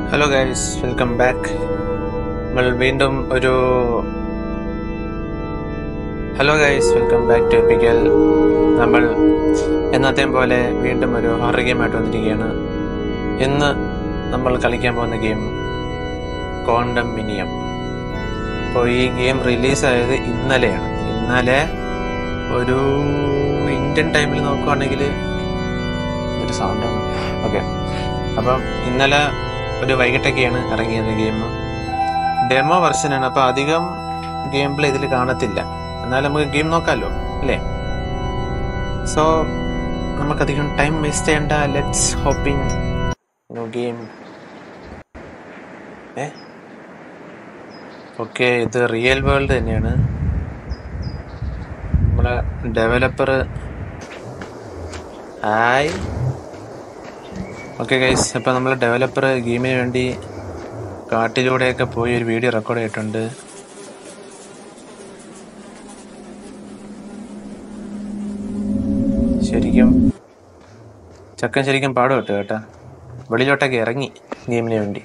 Hello guys welcome back നമ്മൾ വീണ്ടും ഒരു hello guys welcome back to എപ്പിക്കൽ നമ്മൾ എന്നത്തെയും പോലെ വീണ്ടും ഒരു ഹൊറർ ഗെയിമായിട്ട് വന്നിരിക്കുകയാണ് ഇന്ന് നമ്മൾ കളിക്കാൻ പോകുന്ന ഗെയിം കോണ്ടം മിനിയം അപ്പോൾ ഈ ഗെയിം റിലീസായത് ഇന്നലെയാണ് ഇന്നലെ ഒരു ഇന്ത്യൻ ടൈമിൽ നോക്കുവാണെങ്കിൽ ഒരു സൗണ്ടാണ് ഓക്കെ അപ്പം ഇന്നലെ ഒരു വൈകിട്ടൊക്കെയാണ് ഇറങ്ങിയത് ഗെയിം ഡെമോ വെർഷനാണ് അപ്പോൾ അധികം ഗെയിം പ്ലേ ഇതിൽ കാണത്തില്ല എന്നാലും നമുക്ക് ഗെയിം നോക്കാമല്ലോ അല്ലേ സോ നമുക്കധികം ടൈം വേസ്റ്റ് ചെയ്യേണ്ട ലെറ്റ്സ് ഹോപ്പിംഗ് ഗെയിം ഏ ഓക്കെ ഇത് റിയൽ വേൾഡ് തന്നെയാണ് നമ്മളെ ഡെവലപ്പർ ഹായ് ഓക്കെ ഗൈസ് അപ്പോൾ നമ്മൾ ഡെവലപ്പർ ഗെയിമിന് വേണ്ടി കാട്ടിലൂടെയൊക്കെ പോയി ഒരു വീഡിയോ റെക്കോർഡ് ചെയ്തിട്ടുണ്ട് ശരിക്കും ചക്കൻ ശരിക്കും പാടും കേട്ടോ കേട്ടാ വെളിയിലോട്ടൊക്കെ ഇറങ്ങി ഗെയിമിന് വേണ്ടി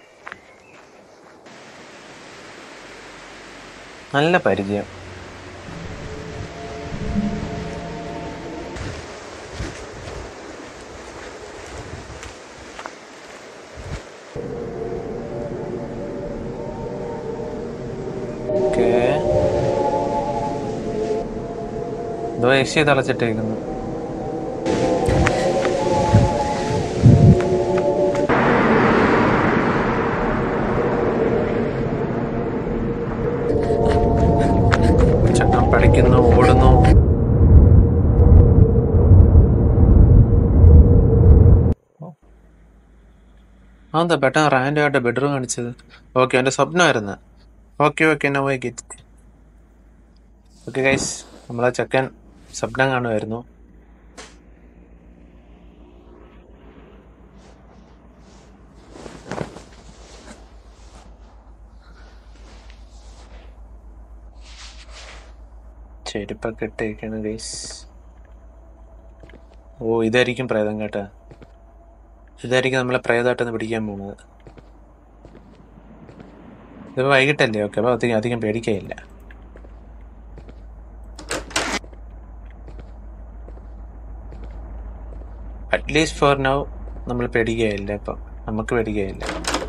നല്ല പരിചയം ഓക്കെ എന്തോ യക്ഷി തളച്ചിട്ടേക്കുന്നു ചട്ടം പഠിക്കുന്നു ഓടുന്നു അതെന്താ പെട്ടെന്ന് റാൻഡം ആയിട്ട് ബെഡ്റൂം കാണിച്ചത് ഓക്കെ എൻ്റെ സ്വപ്നമായിരുന്നു okay okay no I get okay guys നമ്മളെ ചെക്കൻ സ്വപ്നം കാണുമായിരുന്നു ചെരുപ്പൊക്കെ ഇട്ടേക്കാണ് ഗൈസ് ഓ ഇതായിരിക്കും പ്രേതം കേട്ടാ ഇതായിരിക്കും നമ്മളെ പ്രേതമായിട്ടൊന്ന് പിടിക്കാൻ പോകുന്നത് ഇതിപ്പോൾ വൈകിട്ടല്ലേ ഓക്കെ അപ്പോൾ അധികം അധികം പേടിക്കുകയില്ല അറ്റ്ലീസ്റ്റ് ഫോർ നൗ നമ്മൾ പേടിക്കുകയില്ല ഇപ്പം നമുക്ക് പേടിക്കുകയില്ല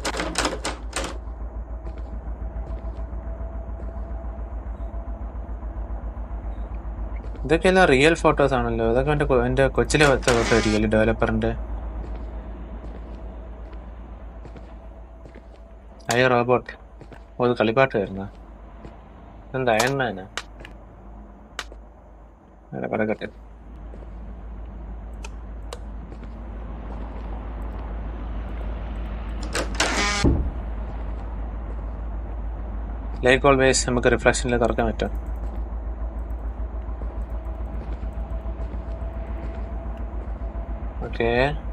ഇതൊക്കെ എല്ലാം റിയൽ ഫോട്ടോസ് ആണല്ലോ ഇതൊക്കെ എൻ്റെ കൊ- എൻ്റെ കൊച്ചിലെ വെച്ച ഫോട്ടോ ആയിരിക്കും ഡെവലപ്പറിൻ്റെ അയ്യോ റോബോട്ട് ഓ ഇത് കളിപ്പാട്ട് വരുന്ന എന്താ അയൺമാനാ അല്ല പറക്കട്ടെ ലൈക്ക് ഓൾവേസ് നമുക്ക് റിഫ്ലക്ഷനിൽ തുറക്കാൻ പറ്റും ഓക്കെ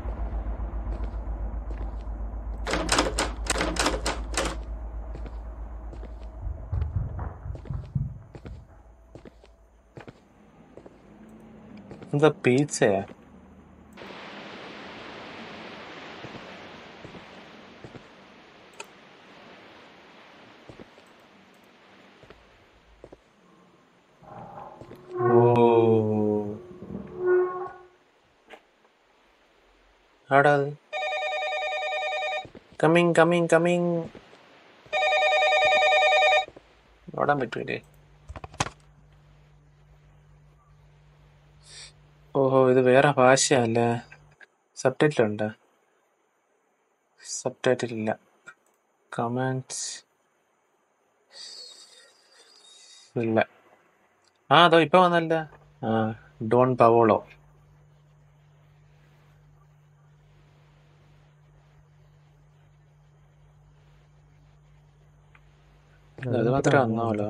എന്താ പീസയാ ഓ ആടാ അത് കമ്മിങ് കമ്മിങ് കമ്മിങ് ഓടാൻ പറ്റൂലേ ഓഹോ ഇത് വേറെ ഭാഷയല്ലേ സബ് ടൈറ്റിൽ ഉണ്ട് സബ് ടൈറ്റിൽ ഇല്ല കമൻസ് ഇല്ല ആ അതോ ഇപ്പൊ വന്നല്ല ആ ഡോൺ പവോളോ അത് മാത്രമേ വന്നോളൂ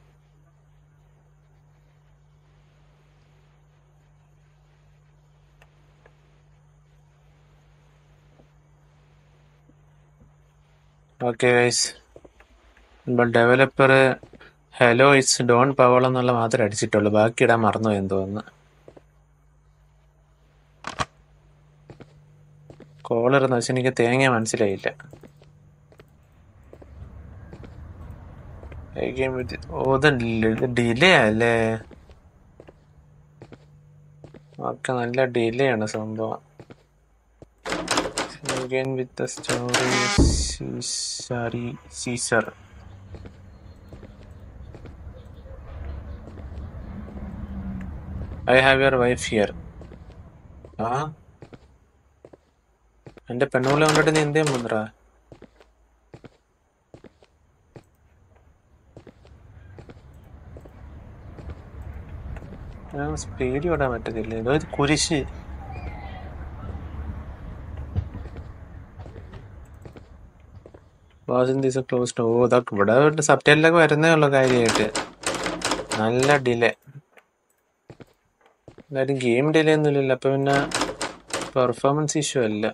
ഓക്കെ ഗൈസ് ഇപ്പോൾ developer hello it's Don Paolo എന്നുള്ള മാത്രമേ അടിച്ചിട്ടുള്ളൂ ബാക്കി ഇടാൻ മറന്നു എന്ന് തോന്നുന്നു കോളർ എന്ന് വെച്ചാൽ എനിക്ക് തേങ്ങ മനസ്സിലായില്ല ഗെയിം വിത്ത് ഓ ഇത് ഡിലേ അല്ലേ ഒക്കെ നല്ല ഡിലേ ആണ് സംഭവം again with the story Caesari Caesar I have your wife here ആ എന്റെ പെണ്ണുങ്ങളെ കൊണ്ടിട്ട് നീ എന്തേ മുന്നറ സ്പീഡ് വിടാൻ പറ്റത്തില്ല ഇതോ ഇത് കുരിശ് വാസിൻ ദീസ് ക്ലോസ്ഡ് ഓ ഇതൊക്കെ ഇവിടെ സബ്റ്റൈറ്റിലൊക്കെ വരുന്നേ ഉള്ളൂ കാര്യമായിട്ട് നല്ല ഡിലേ എന്തായാലും ഗെയിം ഡിലേ ഒന്നുമില്ലല്ലോ അപ്പൊ പിന്നെ പെർഫോമൻസ് ഇഷ്യൂ അല്ല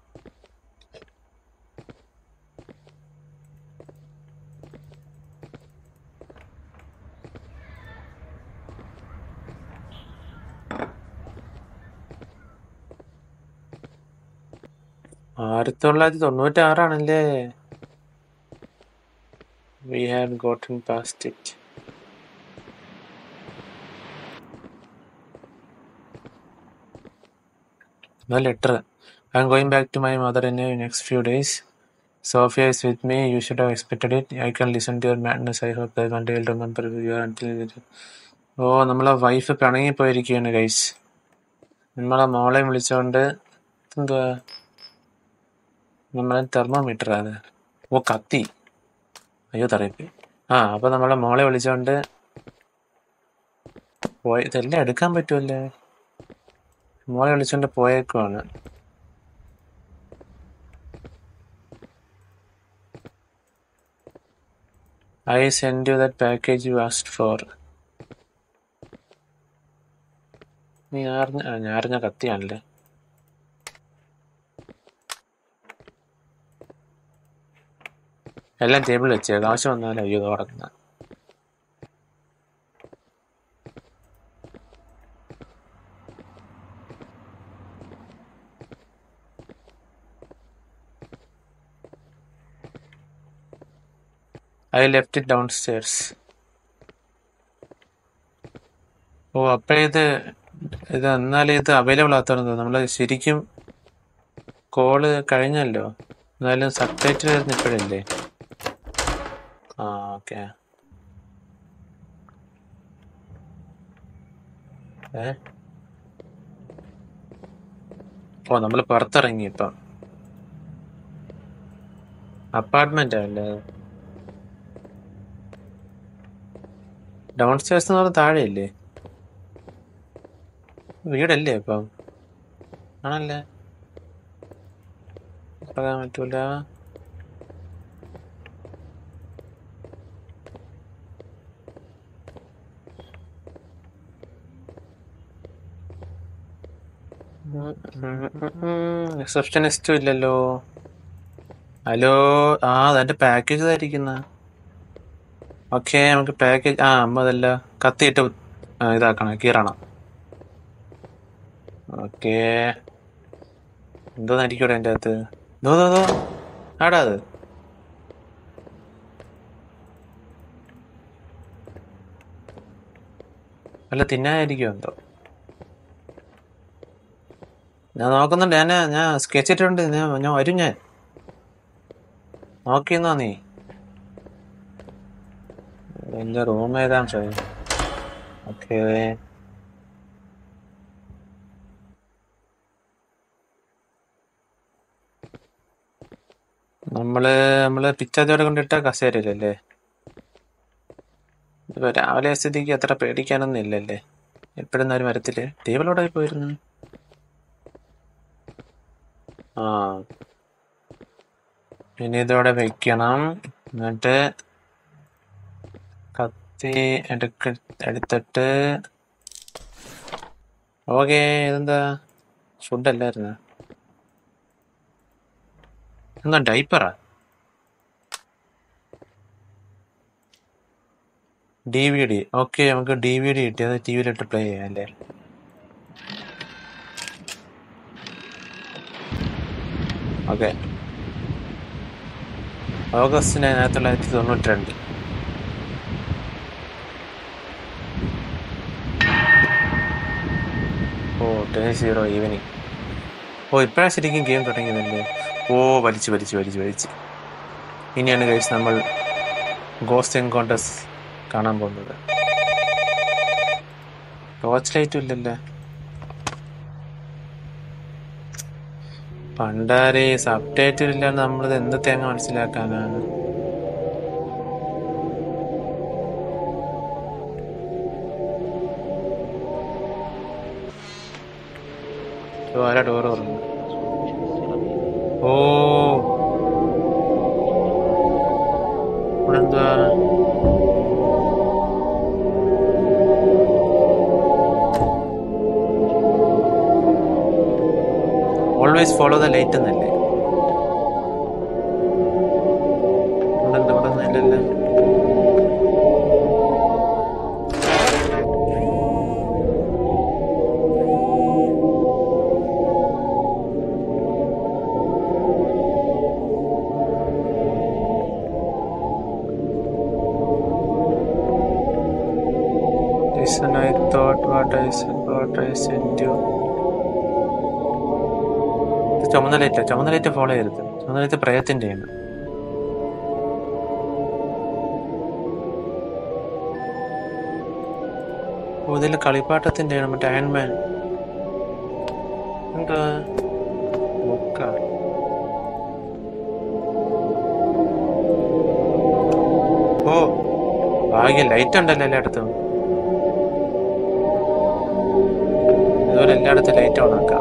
ആയിരത്തി തൊള്ളായിരത്തി തൊണ്ണൂറ്റി ആറാണല്ലേ We have gotten past it. The letter. I'm going back to my mother in the next few days. Sophia is with me. You should have expected it. I can listen to your madness. I hope that one day I'll remember you until it. ഓ നമ്മളെ wife പിണങ്ങി പോയിരിക്കുകയാണ് guys നമ്മളെ മോളെ വിളിച്ചോണ്ട് എന്തുവാ നമ്മളെ thermometer അത് ഓ കത്തി അയ്യോ തറയിപ്പോയി ആ അപ്പൊ നമ്മളെ മോളെ വിളിച്ചോണ്ട് പോയ ഇതെല്ലാം എടുക്കാൻ പറ്റുമല്ലേ മോളെ വിളിച്ചോണ്ട് പോയേക്കുവാണ് I send you that package you asked for നീ അറിഞ്ഞ ആ, ഞാൻ അറിഞ്ഞ കത്തിയാണല്ലേ എല്ലാം ടേബിളിൽ വെച്ചേ ആവശ്യം വന്നാലും അയ്യോ തുറക്കുന്ന I left it downstairs ഓ അപ്പൊ ഇത് ഇത് എന്നാലും ഇത് അവൈലബിൾ ആത്തോന്ന് നമ്മൾ ശരിക്കും കോള് കഴിഞ്ഞല്ലോ എന്നാലും സബ് ടൈറ്റിൽ വരുന്ന ഇപ്പോഴല്ലേ ആ ഓക്കെ ഏ ഓ നമ്മൾ പുറത്തിറങ്ങി ഇപ്പം അപ്പാർട്ട്മെന്റ് അല്ലേ ഡൗൺ സ്റ്റേഴ്സ് എന്ന് പറഞ്ഞാൽ താഴെയല്ലേ വീടല്ലേ ഇപ്പം ആണല്ലേ പറയാൻ പറ്റൂല റിസപ്ഷനിസ്റ്റും ഇല്ലല്ലോ ഹലോ ആ അതെന്റെ പാക്കേജ് ഇതായിരിക്കുന്ന ഓക്കെ നമുക്ക് പാക്കേജ് ആ അമ്മ അതല്ല കത്തിയിട്ട് ആ, ഇതാക്കണം കീറണം ഓക്കെ എന്തോന്നായിരിക്കും എൻ്റെ അകത്ത് ദോ ദോ ദോ ആടാ അത് അല്ല തിന്നാനായിരിക്കും എന്തോ ഞാൻ നോക്കുന്നുണ്ട് ഞാൻ ഞാൻ സ്കെച്ച് ഇട്ടിട്ടുണ്ട് ഞാൻ ഞാൻ വരും ഞാൻ നോക്കിയെന്നാ നീ എന്റെ റൂം ഏതാണ് സാർ ഓക്കെ നമ്മള് നമ്മള് പിച്ചാച്ചോടെ കൊണ്ടിട്ട കസേരയിലല്ലേ ഇപ്പൊ രാവിലെ സ്ഥിതിക്ക് അത്ര പേടിക്കാനൊന്നും ഇല്ലല്ലേ എപ്പോഴും ആരും വരത്തില്ലേ ടേബിളോടെ പോയിരുന്നു ആ ഇനി ഇതോടെ വെക്കണം എന്നിട്ട് കത്തി എടുക്ക എടുത്തിട്ട് ഓക്കെ ഇതെന്താ ഫുഡ് അല്ലായിരുന്നു എന്താ ഡൈപ്പറാ ഡി വി ഡി ഓക്കെ നമുക്ക് ഡി വി ഡി കിട്ടി അത് ടി വിയിലിട്ട് പ്ലേ ചെയ്യാം അല്ലേ ഓക്കെ ഓഗസ്റ്റ് ആയിരത്തി തൊള്ളായിരത്തി തൊണ്ണൂറ്റി രണ്ട് ഓ ടെൻ സീറോ ഈവനിങ് ഓ ഇപ്പോഴാണ് ശരിക്കും ഗെയിം തുടങ്ങിയതല്ലേ ഓ വലിച്ച് വലിച്ച് വലിച്ച് വലിച്ച് ഇനിയാണ് കഴിച്ച് നമ്മൾ ഗോസ്റ്റ് എൻകൗണ്ടേഴ്സ് കാണാൻ പോകുന്നത് ടോർച്ച് ലൈറ്റും ഇല്ലല്ലേ പണ്ടാരെ സബ് ടൈറ്റിൽ ഇല്ലാണ്ട് നമ്മളിത് എന്ത് തേങ്ങ മനസ്സിലാക്കാനാണ് ഓ, ആരാ ഡോറ് തുറന്നു ഓ ഇവിടെ എന്തുവാ ഓൾവേസ് ഫോളോ ദ ലൈറ്റ് എന്നല്ലേ ഇവിടെ എന്താ ഇവിടെ ഒന്നും ഇല്ലല്ലോ Listen, I thought what I said, what I sent you. ഇത് ചുമന്ന ലൈറ്റ് ചുമന്ന ലൈറ്റ് ഫോളോ ചെയ്യരുത് ചുമന്ന ലൈറ്റ് പ്രയത്തിൻ്റെയാണ് ഓ ഇതിൽ കളിപ്പാട്ടത്തിൻ്റെയാണ് മറ്റേ അയൺമാൻ എന്താ ബുക്ക ഓ ഭാഗ്യം ലൈറ്റ് ഉണ്ടല്ലോ എല്ലായിടത്തും ഇതുപോലെ എല്ലായിടത്തും ലൈറ്റ് ഓൺ ആക്കാം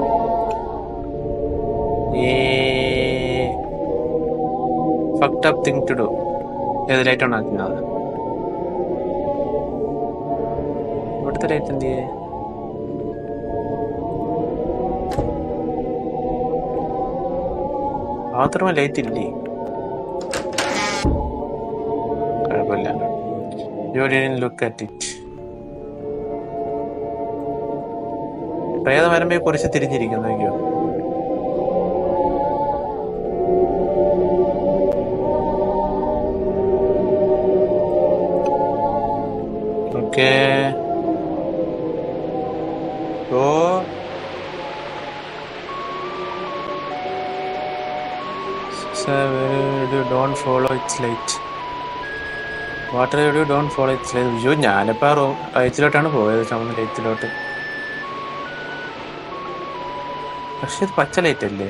fucked up thing to do ഏത് ലൈറ്റ് ഓൺ ആക്കുന്നത് ഇവിടുത്തെ ലൈറ്റ് എന്ത് ചെയ്യേ ബാത്റൂമ ലൈറ്റ് ഇല്ലേ കുഴപ്പമില്ല you didn't look at it പ്രേതമരമ്പയെ കുറിച്ച് തിരിഞ്ഞിരിക്കുന്നു okay oh don't follow its light water എവിടെ ഡോണ്ട് ഫോളോ ഇറ്റ്സ് ലൈറ്റ് അയ്യോ ഞാനിപ്പോ റോ റൈറ്റിലോട്ടാണ് പോയത് ചുമന്ന ലൈറ്റിലോട്ട് പക്ഷെ ഇത് പച്ച ലൈറ്റ് അല്ലേ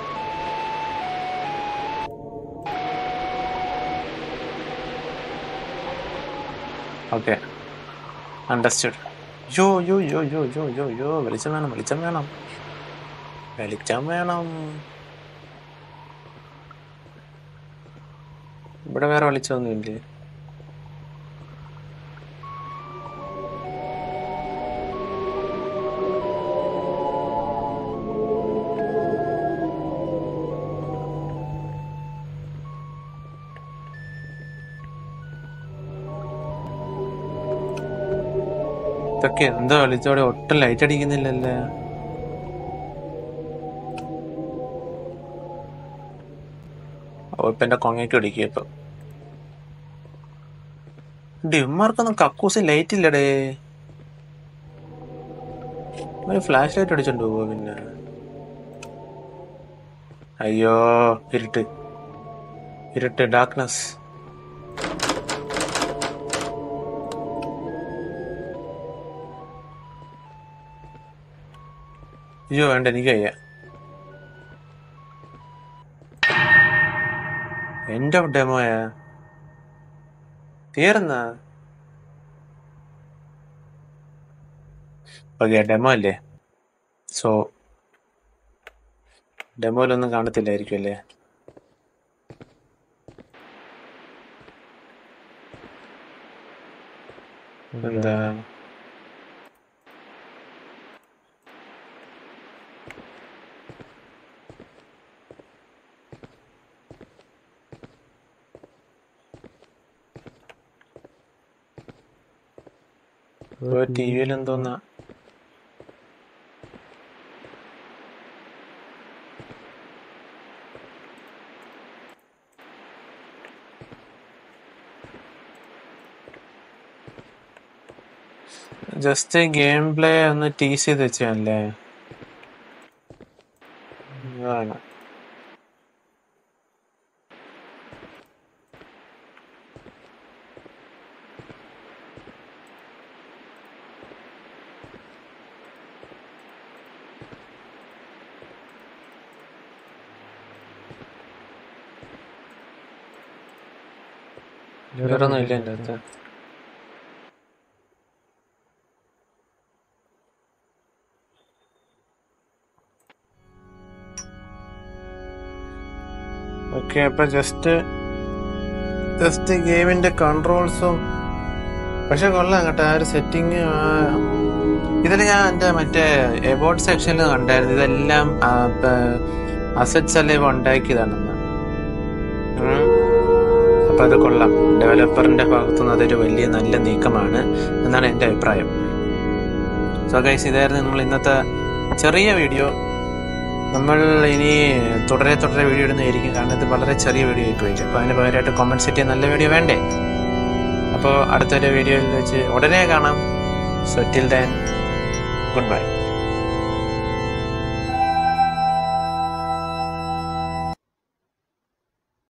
ഓക്കെ അണ്ടർസ്റ്റുഡ് യോ യോ യോ യോ യോ യോ യോ വെളിച്ചം വേണം വെളിച്ചം വേണം വെളിച്ചം വേണം ഇവിടെ വേറെ വെളിച്ചമൊന്നും ഇല്ലേ ഇതൊക്കെ എന്താ വെളിച്ചോടെ ഒട്ടും ലൈറ്റ് അടിക്കുന്നില്ലല്ലേ ഓ ഇപ്പൊ എന്റെ കൊങ്ങയ്ക്ക് അടിക്കുക ഇപ്പൊ ഡിമ്മാർക്കൊന്നും കക്കൂസ് ലൈറ്റ് ഇല്ലടേ ഒരു ഫ്ലാഷ് ലൈറ്റ് അടിച്ചോണ്ട് പോവോ പിന്നെ അയ്യോ ഇരുട്ട് ഇരുട്ട് ഡാർക്ക്നെസ് അയ്യോ വേണ്ട എനിക്ക് വയ്യ എന്റെ ഡെമോയാ തീർന്ന ഓക്കെ ഡെമോ അല്ലേ സോ ഡെമോയിലൊന്നും കാണത്തില്ലായിരിക്കും അല്ലേ എന്താ ടി വിയിൽ എന്തോന്നാ ജസ്റ്റ് ഗെയിം പ്ലേ ഒന്ന് ടീസ് ചെയ്ത് വെച്ചല്ലേ ആണ് വേറൊന്നും ഇല്ല എൻ്റെ അടുത്ത് ഓക്കെ അപ്പൊ ജസ്റ്റ് ജസ്റ്റ് ഗെയിമിന്റെ കൺട്രോൾസും പക്ഷെ കൊള്ളാം കേട്ടോ ആ ഒരു സെറ്റിങ് ഇതിൽ ഞാൻ എൻ്റെ മറ്റേ എബോർഡ് സെക്ഷനിൽ കണ്ടായിരുന്നു ഇതെല്ലാം അസറ്റ്സ് എല്ലാം ഇവ ഉണ്ടാക്കിയതാണെന്ന് ഉം. അപ്പൊ അത് കൊള്ളാം ഡെവലപ്പറിന്റെ ഭാഗത്തുനിന്ന് അതൊരു വലിയ നല്ല നീക്കമാണ് എന്നാണ് എൻ്റെ അഭിപ്രായം സോ ഗൈസ് ഇതായിരുന്നു നമ്മൾ ഇന്നത്തെ ചെറിയ വീഡിയോ നമ്മൾ ഇനി തുടരെ തുടരെ വീഡിയോ ഇടുന്നതായിരിക്കും കാരണം ഇത് വളരെ ചെറിയ വീഡിയോ ആയിട്ട് പോയിട്ട് അപ്പോൾ അതിന് പകരമായിട്ട് കോമൻറ്റ് സെറ്റ് ചെയ്യാൻ നല്ല വീഡിയോ വേണ്ടേ അപ്പോൾ അടുത്തൊരു വീഡിയോയിൽ വെച്ച് ഉടനെ കാണാം so till then good bye